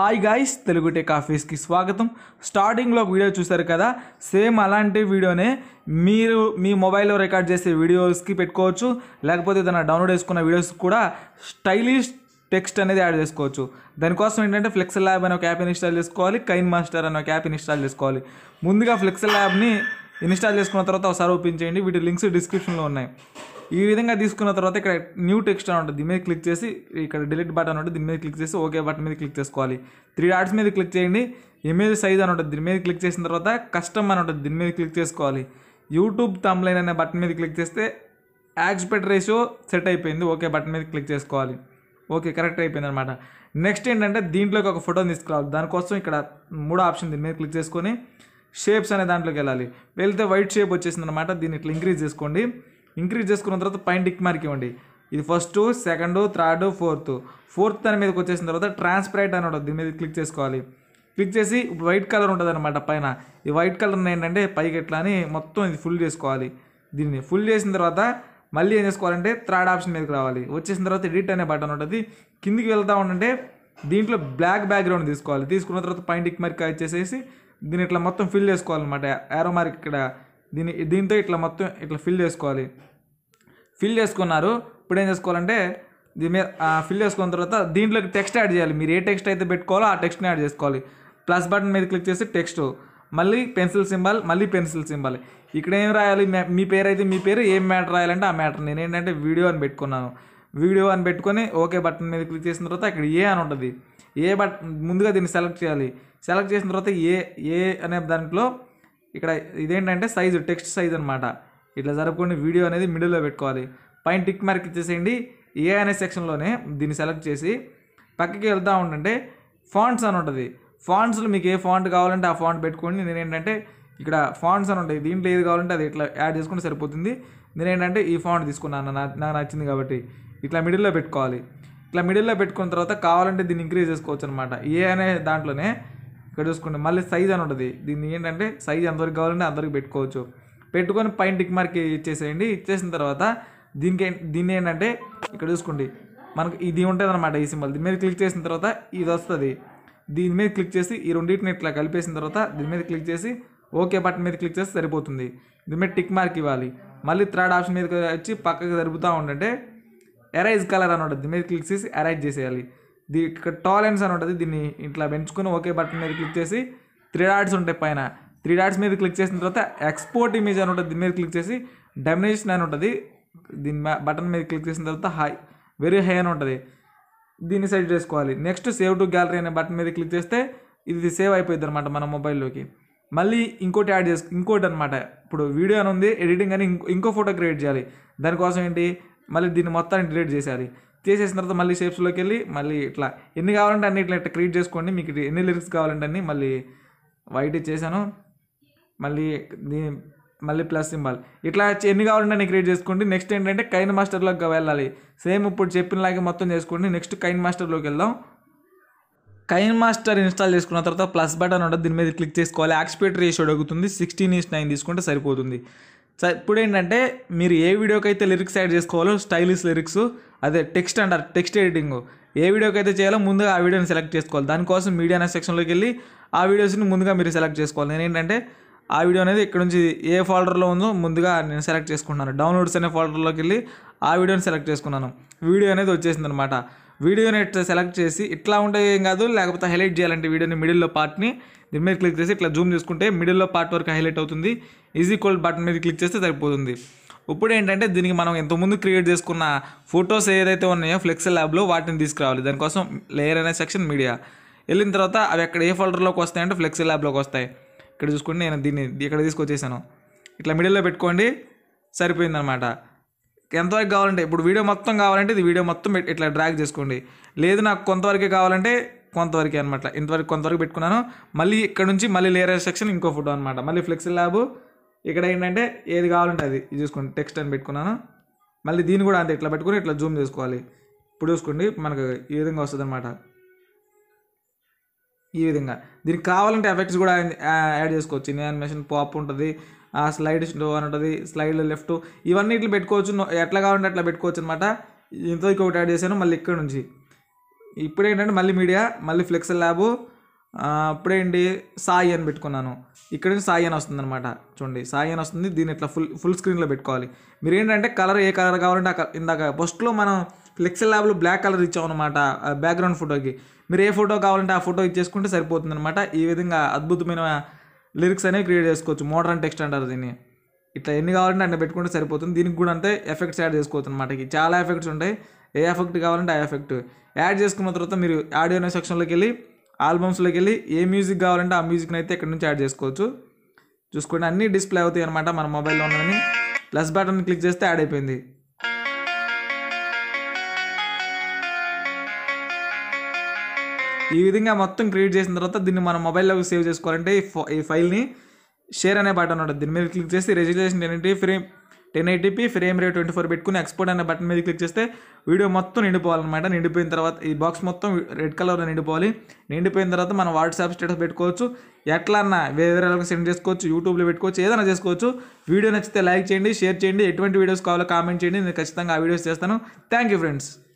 hi guys Telugu tech ఆఫీస్కి స్వాగతం స్టార్టింగ్లో ఒక వీడియో చూశారు కదా సేమ్ అలాంటి వీడియోనే మీరు మీ మొబైల్లో రికార్డ్ చేసే వీడియోస్కి పెట్టుకోవచ్చు లేకపోతే ఏదైనా డౌన్లోడ్ చేసుకున్న వీడియోస్ కూడా స్టైలిష్ టెక్స్ట్ అనేది యాడ్ చేసుకోవచ్చు దానికోసం ఏంటంటే ఫ్లెక్సల్ ల్యాబ్ అనే ఒక యాప్ ఇన్స్టాల్ చేసుకోవాలి కైన్ మాస్టర్ అనే ఒక యాప్ ఇన్స్టాల్ చేసుకోవాలి ముందుగా ఫ్లెక్సల్ ల్యాబ్ని ఇన్స్టాల్ చేసుకున్న తర్వాత ఒకసారి ఓపెన్ చేయండి వీటి లింక్స్ డిస్క్రిప్షన్లో ఉన్నాయి ఈ విధంగా తీసుకున్న తర్వాత ఇక్కడ న్యూ టెక్స్ట్ అని ఉంటుంది దీని మీద క్లిక్ చేసి ఇక్కడ డిలీట్ బటన్ ఉంటుంది దీని మీద క్లిక్ చేసి ఓకే బటన్ మీద క్లిక్ చేసుకోవాలి త్రీ డాట్స్ మీద క్లిక్ చేయండి ఇమేజ్ సైజ్ అని ఉంటుంది దీని మీద క్లిక్ చేసిన తర్వాత కస్టమ్ అని ఉంటుంది దీని మీద క్లిక్ చేసుకోవాలి యూట్యూబ్ తమ్లైన్ అనే బటన్ మీద క్లిక్ చేస్తే యాక్స్పెక్ట్ రేషియో సెట్ అయిపోయింది ఓకే బటన్ మీద క్లిక్ చేసుకోవాలి ఓకే కరెక్ట్ అయిపోయింది అనమాట నెక్స్ట్ ఏంటంటే దీంట్లోకి ఒక ఫోటోని తీసుకురావాలి దానికోసం ఇక్కడ మూడో ఆప్షన్ దీని మీద క్లిక్ చేసుకొని షేప్స్ అనే దాంట్లోకి వెళ్ళాలి వెళ్తే వైట్ షేప్ వచ్చేసింది అనమాట దీన్ని ఇట్లా ఇంక్రీజ్ చేసుకోండి ఇంక్రీజ్ చేసుకున్న తర్వాత పైన టిక్ మార్క్ ఇవ్వండి ఇది first second third fourth fourth దాని మీదకి వచ్చేసిన తర్వాత ట్రాన్స్పరెంట్ అని ఉంటుంది దీని మీద క్లిక్ చేసుకోవాలి క్లిక్ చేసి ఇప్పుడు వైట్ కలర్ ఉంటుంది అనమాట పైన ఈ వైట్ కలర్ ఏంటంటే పైకి ఎట్లా అని మొత్తం ఇది ఫుల్ చేసుకోవాలి దీన్ని ఫుల్ చేసిన తర్వాత మళ్ళీ ఏం చేసుకోవాలంటే థర్డ్ ఆప్షన్ మీదకి రావాలి వచ్చేసిన తర్వాత ఎడిట్ అనే బటన్ ఉంటుంది కిందికి వెళ్తా ఉండంటే దీంట్లో బ్లాక్ బ్యాక్గ్రౌండ్ తీసుకోవాలి తీసుకున్న తర్వాత పైన టిక్ మార్క్ ఇచ్చేసేసి దీన్ని ఇట్లా మొత్తం ఫిల్ చేసుకోవాలన్నమాట యారో మార్క్ ఇక్కడ దీని దీంతో ఇట్లా మొత్తం ఇట్లా ఫిల్ చేసుకోవాలి ఫిల్ చేసుకున్నారు ఇప్పుడు ఏం చేసుకోవాలంటే దీని మీద ఫిల్ చేసుకున్న తర్వాత దీంట్లోకి టెక్స్ట్ యాడ్ చేయాలి మీరు ఏ టెక్స్ట్ అయితే పెట్టుకోవాలో ఆ టెక్స్ట్ని యాడ్ చేసుకోవాలి ప్లస్ బటన్ మీద క్లిక్ చేసి టెక్స్ట్ మళ్ళీ పెన్సిల్ సింబల్ మళ్ళీ పెన్సిల్ సింబల్ ఇక్కడ ఏం రాయాలి మే- మీ పేరు అయితే మీ పేరు ఏం మ్యాటర్ రాయాలంటే ఆ మ్యాటర్ నేను ఏంటంటే వీడియో అని పెట్టుకున్నాను వీడియో అని పెట్టుకొని ఓకే బటన్ మీద క్లిక్ చేసిన తర్వాత ఇక్కడ ఏ అని ఉంటుంది ఏ బటన్ ముందుగా దీన్ని సెలెక్ట్ చేయాలి సెలెక్ట్ చేసిన తర్వాత ఏ ఏ అనే దాంట్లో ఇక్కడ ఇదేంటంటే సైజు టెక్స్ట్ సైజ్ అనమాట ఇట్లా జరుపుకొని వీడియో అనేది మిడిల్లో పెట్టుకోవాలి పైన టిక్ మార్క్ ఇచ్చేసేయండి ఏ అనే సెక్షన్లోనే దీన్ని సెలెక్ట్ చేసి పక్కకి వెళ్తూ ఉండంటే ఫాంట్స్ అని ఉంటుంది ఫాంట్స్లో మీకు ఏ ఫాంట్ కావాలంటే ఆ ఫాంట్ పెట్టుకోండి నేను ఏంటంటే ఇక్కడ ఫాంట్స్ అని ఉంటాయి దీంట్లో ఏది కావాలంటే అది ఇట్లా యాడ్ చేసుకుంటే సరిపోతుంది నేను ఏంటంటే ఈ ఫాంట్ తీసుకున్నాను నా- నాకు నచ్చింది కాబట్టి ఇట్లా మిడిల్లో పెట్టుకోవాలి ఇట్లా మిడిల్లో పెట్టుకున్న తర్వాత కావాలంటే దీన్ని ఇంక్రీజ్ చేసుకోవచ్చు అనమాట ఏ అనే దాంట్లోనే ఇక్కడ చూసుకోండి మళ్ళీ సైజ్ అని ఉంటుంది దీన్ని ఏంటంటే సైజ్ ఎంతవరకు కావాలంటే అంతవరకు పెట్టుకోవచ్చు పెట్టుకొని పైన టిక్ మార్క్ ఇచ్చేసేయండి ఇచ్చేసిన తర్వాత దీనికి ఏం- దీన్ని ఏంటంటే ఇక్కడ చూసుకోండి మనకు ఇది ఉంటుంది అనమాట ఈ సింబల్ దీని మీద క్లిక్ చేసిన తర్వాత ఇది వస్తుంది దీని మీద క్లిక్ చేసి ఈ రెండింటిని ఇట్లా కలిపేసిన తర్వాత దీని మీద క్లిక్ చేసి ఓకే బటన్ మీద క్లిక్ చేస్తే సరిపోతుంది దీని మీద టిక్ మార్క్ ఇవ్వాలి మళ్ళీ థర్డ్ ఆప్షన్ మీద వచ్చి పక్కకి జరుపుతూ ఉండంటే ఎరైజ్ కలర్ అని ఉంటుంది దీని మీద క్లిక్ చేసి ఎరైజ్ చేసేయాలి దీ ఇక్కడ టాలెన్స్ అని ఉంటుంది దీన్ని ఇట్లా పెంచుకొని ఒకే బటన్ మీద క్లిక్ చేసి త్రీ డాట్స్ ఉంటాయి పైన త్రీ డాట్స్ మీద క్లిక్ చేసిన తర్వాత ఎక్స్పోర్ట్ ఇమేజ్ అని ఉంటుంది దీని మీద క్లిక్ చేసి డెమినేషన్ అని ఉంటుంది దీని బటన్ మీద క్లిక్ చేసిన తర్వాత హై వెరీ హై అని ఉంటుంది దీన్ని సెట్ చేసుకోవాలి నెక్స్ట్ సేవ్ టు గ్యాలరీ అనే బటన్ మీద క్లిక్ చేస్తే ఇది సేవ్ అయిపోయింది అనమాట మన మొబైల్లోకి మళ్ళీ ఇంకోటి యాడ్ చేసు ఇంకోటి అనమాట ఇప్పుడు వీడియో అని ఉంది ఎడిటింగ్ అని ఇంకో ఇంకో ఫోటో క్రియేట్ చేయాలి దానికోసం ఏంటి మళ్ళీ దీన్ని మొత్తాన్ని డిలీట్ చేసేయాలి చేసేసిన తర్వాత మళ్ళీ షేప్స్లోకి వెళ్ళి మళ్ళీ ఇట్లా ఎన్ని కావాలంటే అన్ని ఇట్లా ఇట్లా క్రియేట్ చేసుకోండి మీకు ఇది ఎన్ని లిరిక్స్ కావాలంటే అన్ని మళ్ళీ వైట్ చేశాను మళ్ళీ దీని మళ్ళీ ప్లస్ సింబల్ ఇట్లా చే- ఎన్ని కావాలంటే అన్ని క్రియేట్ చేసుకోండి నెక్స్ట్ ఏంటంటే కైన్ మాస్టర్లోకి వెళ్ళాలి సేమ్ ఇప్పుడు చెప్పినలాగే మొత్తం చేసుకోండి నెక్స్ట్ కైన్ మాస్టర్లోకి వెళ్దాం కైన్ మాస్టర్ ఇన్స్టాల్ చేసుకున్న తర్వాత ప్లస్ బటన్ ఉంటుంది దీని మీద క్లిక్ చేసుకోవాలి యాక్స్పేట్ రేషియో అడుగుతుంది సిక్స్టీన్ ఈస్ నైన్ తీసుకుంటే సరిపోతుంది స- ఇప్పుడు ఏంటంటే మీరు ఏ వీడియోకి అయితే లిరిక్స్ యాడ్ చేసుకోవాలో స్టైలిష్ లిరిక్స్ అదే టెక్స్ట్ అంటారు టెక్స్ట్ ఎడిటింగ్ ఏ వీడియోకి అయితే చేయాలో ముందుగా ఆ వీడియోని సెలెక్ట్ చేసుకోవాలి దానికోసం మీడియా అనే సెక్షన్లోకి వెళ్ళి ఆ వీడియోస్ని ముందుగా మీరు సెలెక్ట్ చేసుకోవాలి నేను ఏంటంటే ఆ వీడియో అనేది ఇక్కడ నుంచి ఏ ఫోల్డర్లో ఉందో ముందుగా నేను సెలెక్ట్ చేసుకుంటున్నాను డౌన్లోడ్స్ అనే ఫోల్డర్లోకి వెళ్ళి ఆ వీడియోని సెలెక్ట్ చేసుకున్నాను వీడియో అనేది వచ్చేసింది అనమాట వీడియోని ఇట్లా సెలెక్ట్ చేసి ఇట్లా ఉంటే ఏం కాదు లేకపోతే హైలైట్ చేయాలంటే వీడియోని మిడిల్లో పార్ట్ని దీని మీద క్లిక్ చేసి ఇట్లా జూమ్ చేసుకుంటే మిడిల్లో పార్ట్ వరకు హైలైట్ అవుతుంది ఈజీ కోల్డ్ బటన్ మీద క్లిక్ చేస్తే సరిపోతుంది ఇప్పుడు ఏంటంటే దీనికి మనం ఎంతకుముందు క్రియేట్ చేసుకున్న ఫొటోస్ ఏదైతే ఉన్నాయో ఫ్లెక్సల్ ల్యాబ్లో వాటిని తీసుకురావాలి దానికోసం లేయర్ అనే సెక్షన్ మీడియా వెళ్ళిన తర్వాత అవి అక్కడ ఏ ఫోల్డర్లోకి వస్తాయంటే ఫ్లెక్సల్ ల్యాబ్లోకి వస్తాయి ఇక్కడ చూసుకోండి నేను దీన్ని ఇక్కడ తీసుకొచ్చేసాను ఇట్లా మిడిల్లో పెట్టుకోండి సరిపోయిందనమాట ఎంతవరకు కావాలంటే ఇప్పుడు వీడియో మొత్తం కావాలంటే ఇది వీడియో మొత్తం పెట్- ఇట్లా డ్రాగ్ చేసుకోండి లేదు నాకు కొంతవరకే కావాలంటే కొంతవరకే అనమాట ఇంతవరకు కొంతవరకు పెట్టుకున్నాను మళ్ళీ ఇక్కడ నుంచి మళ్ళీ లేయర్ సెక్షన్ ఇంకో ఫోటో అనమాట మళ్ళీ ఫ్లెక్సిల్ ల్యాబ్ ఇక్కడ ఏంటంటే ఏది కావాలంటే అది ఇది చూసుకోండి టెక్స్ట్ అని పెట్టుకున్నాను మళ్ళీ దీన్ని కూడా అంతే ఇట్లా పెట్టుకుని ఇట్లా జూమ్ చేసుకోవాలి ఇప్పుడు చూసుకోండి మనకు ఈ విధంగా వస్తుంది అనమాట ఈ విధంగా దీనికి కావాలంటే ఎఫెక్ట్స్ కూడా యా- యాడ్ చేసుకోవచ్చు ఇన్ యానిమేషన్ పాప్ ఉంటుంది ఆ స్లైడ్ స్లో అని ఉంటుంది స్లైడ్ లెఫ్ట్ ఇవన్నీ ఇట్లా పెట్టుకోవచ్చు నో- ఎట్లా కావాలంటే అట్లా పెట్టుకోవచ్చు అనమాట ఇంత ఒకటి యాడ్ చేశాను మళ్ళీ ఇక్కడ నుంచి ఇప్పుడు ఏంటంటే మళ్ళీ మీడియా మళ్ళీ ఫ్లెక్సల్ ల్యాబు ఆ, ఇప్పుడేంటి సాయి అని పెట్టుకున్నాను ఇక్కడ నుంచి సాయి అని వస్తుంది అనమాట చూడండి సాయి అని వస్తుంది దీన్ని ఇట్లా ఫుల్ ఫుల్ స్క్రీన్లో పెట్టుకోవాలి మీరు ఏంటంటే కలర్ ఏ కలర్ కావాలంటే ఆ కలర్ ఇందాక ఫస్ట్లో మనం ఫ్లెక్సల్ ల్యాబ్లో బ్లాక్ కలర్ ఇచ్చామన్నమాట బ్యాక్గ్రౌండ్ ఫోటోకి మీరు ఏ ఫోటో కావాలంటే ఆ ఫోటో ఇచ్చేసుకుంటే సరిపోతుంది అనమాట ఈ విధంగా అద్భుతమైన లిరిక్స్ అనేవి క్రియేట్ చేసుకోవచ్చు మోడర్న్ టెక్స్ట్ అంటారు దీన్ని ఇట్లా ఎన్ని కావాలంటే అన్ని పెట్టుకుంటే సరిపోతుంది దీనికి కూడా అంతే ఎఫెక్ట్స్ యాడ్ చేసుకోవచ్చు అనమాట ఇక చాలా ఎఫెక్ట్స్ ఉంటాయి ఏ ఎఫెక్ట్ కావాలంటే ఆ ఎఫెక్ట్ యాడ్ చేసుకున్న తర్వాత మీరు ఆడియో సెక్షన్లోకి వెళ్ళి ఆల్బమ్స్లోకి వెళ్ళి ఏ మ్యూజిక్ కావాలంటే ఆ మ్యూజిక్ని అయితే ఇక్కడ నుంచి యాడ్ చేసుకోవచ్చు చూసుకోండి అన్నీ డిస్ప్లే అవుతాయి అనమాట మన మొబైల్లో ఉన్నవన్నీ ప్లస్ బటన్ క్లిక్ చేస్తే యాడ్ అయిపోయింది ఈ విధంగా మొత్తం క్రియేట్ చేసిన తర్వాత దీన్ని మన మొబైల్లోకి సేవ్ చేసుకోవాలంటే ఈ ఫో- ఈ ఫైల్ని షేర్ అనే బటన్ ఉంటుంది దీని మీద క్లిక్ చేసి registration ten eighty frame ten eighty p frame rate twenty four పెట్టుకుని ఎక్స్పోర్ట్ అనే బటన్ మీద క్లిక్ చేస్తే వీడియో మొత్తం నిండిపోవాలన్నమాట నిండిపోయిన తర్వాత ఈ బాక్స్ మొత్తం రెడ్ కలర్లో నిండిపోవాలి నిండిపోయిన తర్వాత మనం వాట్సాప్ స్టేటస్ పెట్టుకోవచ్చు ఎట్లా అన్నా వేరే వాళ్ళకి సెండ్ చేసుకోవచ్చు యూట్యూబ్లో పెట్టుకోవచ్చు ఏదైనా చేసుకోవచ్చు వీడియో నచ్చితే లైక్ చేయండి షేర్ చేయండి ఎటువంటి వీడియోస్ కావాలో కామెంట్ చేయండి నేను ఖచ్చితంగా ఆ వీడియోస్ చేస్తాను థ్యాంక్ యూ ఫ్రెండ్స్